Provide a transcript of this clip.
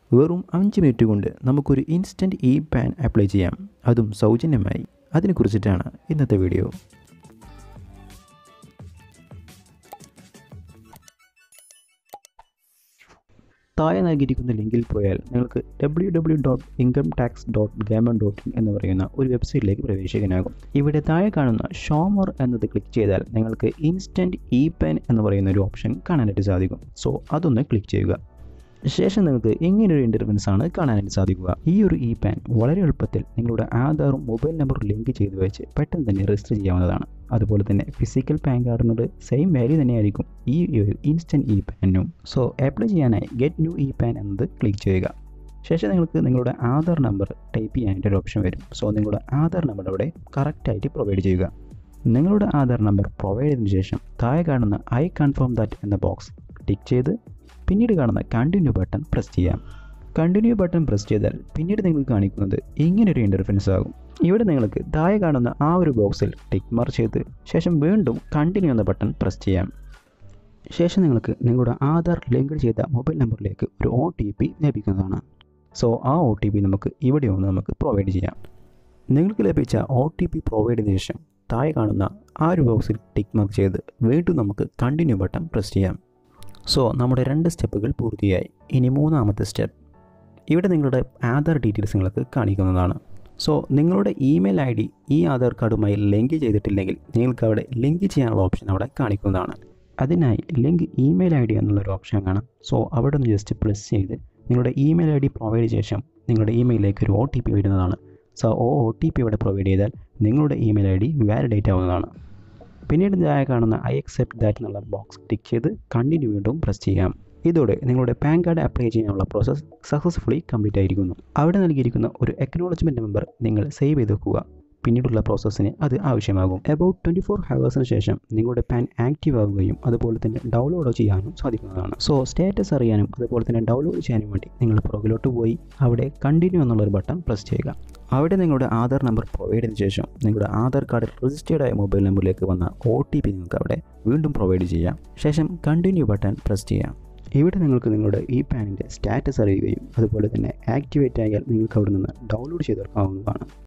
വെറും അഞ്ച് മിനിറ്റ് കൊണ്ട് നമുക്കൊരു ഇൻസ്റ്റൻറ്റ് ഇ പാൻ അപ്ലൈ ചെയ്യാം അതും സൗജന്യമായി അതിനെക്കുറിച്ചിട്ടാണ് ഇന്നത്തെ വീഡിയോ താഴെ നൽകിയിരിക്കുന്ന ലിങ്കിൽ പോയാൽ നിങ്ങൾക്ക് W W dot income tax dot government dot in എന്ന് പറയുന്ന ഒരു വെബ്സൈറ്റിലേക്ക് പ്രവേശിക്കാനാകും ഇവിടെ താഴെ കാണുന്ന ഷോമർ എന്നത് ക്ലിക്ക് ചെയ്താൽ നിങ്ങൾക്ക് ഇൻസ്റ്റൻറ്റ് ഇ പെൻ എന്ന് പറയുന്ന ഒരു ഓപ്ഷൻ കാണാനായിട്ട് സാധിക്കും സോ അതൊന്ന് ക്ലിക്ക് ചെയ്യുക ശേഷം നിങ്ങൾക്ക് ഇങ്ങനൊരു ഇൻ്റർവെൻസ് ആണ് കാണാനായിട്ട് സാധിക്കുക ഈ ഒരു ഇ പാൻ വളരെ എളുപ്പത്തിൽ നിങ്ങളുടെ ആധാറും മൊബൈൽ നമ്പറും ലിങ്ക് ചെയ്ത് വെച്ച് പെട്ടെന്ന് തന്നെ രജിസ്റ്റർ ചെയ്യാവുന്നതാണ് അതുപോലെ തന്നെ ഫിസിക്കൽ പാൻ കാർഡിനോട് സെയിം വാല്യൂ തന്നെയായിരിക്കും ഈ ഒരു ഇൻസ്റ്റൻറ്റ് ഇ പാനും സോ അപ്ലൈ ചെയ്യാനായി ഗെറ്റ് ന്യൂ ഇ പാൻ എന്നത് ക്ലിക്ക് ചെയ്യുക ശേഷം നിങ്ങൾക്ക് നിങ്ങളുടെ ആധാർ നമ്പർ ടൈപ്പ് ചെയ്യാനായിട്ട് ഒരു ഓപ്ഷൻ വരും സോ നിങ്ങളുടെ ആധാർ നമ്പർ അവിടെ കറക്റ്റായിട്ട് പ്രൊവൈഡ് ചെയ്യുക നിങ്ങളുടെ ആധാർ നമ്പർ പ്രൊവൈഡ് ചെയ്തതിനു ശേഷം താഴെ കാണുന്ന ഐ കൺഫേം ദാറ്റ് എന്ന ബോക്സ് ടിക്ക് ചെയ്ത് പിന്നീട് കാണുന്ന കണ്ടിന്യൂ ബട്ടൺ പ്രസ് ചെയ്യാം കണ്ടിന്യൂ ബട്ടൺ പ്രസ് ചെയ്താൽ പിന്നീട് നിങ്ങൾക്ക് കാണിക്കുന്നത് ഇങ്ങനൊരു ഇൻ്റർഫറൻസ് ആകും ഇവിടെ നിങ്ങൾക്ക് താഴെ കാണുന്ന ആ ഒരു ബോക്സിൽ ടിക്ക് മാർക്ക് ചെയ്ത് ശേഷം വീണ്ടും കണ്ടിന്യൂ എന്ന ബട്ടൺ പ്രസ് ചെയ്യാം ശേഷം നിങ്ങൾക്ക് നിങ്ങളുടെ ആധാർ ലിങ്ക് ചെയ്ത മൊബൈൽ നമ്പറിലേക്ക് ഒരു ഒ ടി പി ലഭിക്കുന്നതാണ് സോ ആ ഒ ടി പി നമുക്ക് ഇവിടെ ഒന്ന് നമുക്ക് പ്രൊവൈഡ് ചെയ്യാം നിങ്ങൾക്ക് ലഭിച്ച ഒ ടി പി പ്രൊവൈഡ് ചെയ്തതിനു ശേഷം താഴെ കാണുന്ന ആ ഒരു ബോക്സിൽ ടിക്ക് മാർക്ക് ചെയ്ത് വീണ്ടും നമുക്ക് കണ്ടിന്യൂ ബട്ടൺ പ്രസ് ചെയ്യാം സോ നമ്മുടെ രണ്ട് സ്റ്റെപ്പുകൾ പൂർത്തിയായി ഇനി മൂന്നാമത്തെ സ്റ്റെപ്പ് ഇവിടെ നിങ്ങളുടെ ആധാർ ഡീറ്റെയിൽസ് നിങ്ങൾക്ക് കാണിക്കുന്നതാണ് സോ നിങ്ങളുടെ ഇമെയിൽ ഐ ഡി ഈ ആധാർ കാർഡുമായി ലിങ്ക് ചെയ്തിട്ടില്ലെങ്കിൽ നിങ്ങൾക്ക് അവിടെ ലിങ്ക് ചെയ്യാനുള്ള ഓപ്ഷൻ അവിടെ കാണിക്കുന്നതാണ് അതിനായി ലിങ്ക് ഇമെയിൽ ഐ ഡി എന്നുള്ളൊരു ഓപ്ഷൻ കാണാം സോ അവിടെ ഒന്ന് ജസ്റ്റ് പ്രസ് ചെയ്ത് നിങ്ങളുടെ ഇമെയിൽ ഐ ഡി പ്രൊവൈഡ് ശേഷം നിങ്ങളുടെ ഇമെയിലിലേക്ക് ഒരു ഒ ടി പി വരുന്നതാണ് സോ ഓ ഒ ടി പി ഇവിടെ പ്രൊവൈഡ് ചെയ്താൽ നിങ്ങളുടെ ഇമെയിൽ ഐ ഡി വാലിഡേറ്റ് ആവുന്നതാണ് പിന്നീട് താഴെ കാണുന്ന ഐ അക്സെപ്റ്റ് ദാറ്റ് എന്നുള്ള ബോക്സ് ടിക്ക് ചെയ്ത് കണ്ടിന്യൂ വീണ്ടും പ്രസ് ചെയ്യാം ഇതോടെ നിങ്ങളുടെ പാൻ കാർഡ് അപ്ലൈ ചെയ്യാനുള്ള പ്രോസസ്സ് സക്സസ്ഫുള്ളി കംപ്ലീറ്റ് ആയിരിക്കുന്നു അവിടെ നൽകിയിരിക്കുന്ന ഒരു അക്നോളജ്മെൻറ്റ് നമ്പർ നിങ്ങൾ സേവ് ചെയ്ത് വെക്കുക പിന്നീടുള്ള പ്രോസസ്സിന് അത് ആവശ്യമാകും അബൌട്ട് ട്വൻറ്റി ഫോർ ഹവേഴ്സിന് ശേഷം നിങ്ങളുടെ പാൻ ആക്റ്റീവ് ആവുകയും അതുപോലെ തന്നെ ഡൗൺലോഡ് ചെയ്യാനും സാധിക്കുന്നതാണ് സോ സ്റ്റാറ്റസ് അറിയാനും അതുപോലെ തന്നെ ഡൗൺലോഡ് ചെയ്യാനും വേണ്ടി നിങ്ങൾ പുറകിലോട്ട് പോയി അവിടെ കണ്ടിന്യൂ എന്നുള്ളൊരു ബട്ടൺ പ്രസ് ചെയ്യുക അവിടെ നിങ്ങളുടെ ആധാർ നമ്പർ പ്രൊവൈഡ് ചെയ്തതിനു ശേഷം നിങ്ങളുടെ ആധാർ കാർഡിൽ രജിസ്റ്റേർഡ് ആയ മൊബൈൽ നമ്പറിലേക്ക് വന്ന ഒ ടി പി നിങ്ങൾക്ക് അവിടെ വീണ്ടും പ്രൊവൈഡ് ചെയ്യാം ശേഷം കണ്ടിന്യൂ ബട്ടൺ പ്രസ് ചെയ്യാം ഇവിടെ നിങ്ങൾക്ക് നിങ്ങളുടെ ഈ പാനിൻ്റെ സ്റ്റാറ്റസ് അറിയുകയും അതുപോലെ തന്നെ ആക്ടിവേറ്റ് ആയാൽ നിങ്ങൾക്ക് അവിടെ നിന്ന് ഡൗൺലോഡ് ചെയ്തെടുക്കാവുന്നതാണ്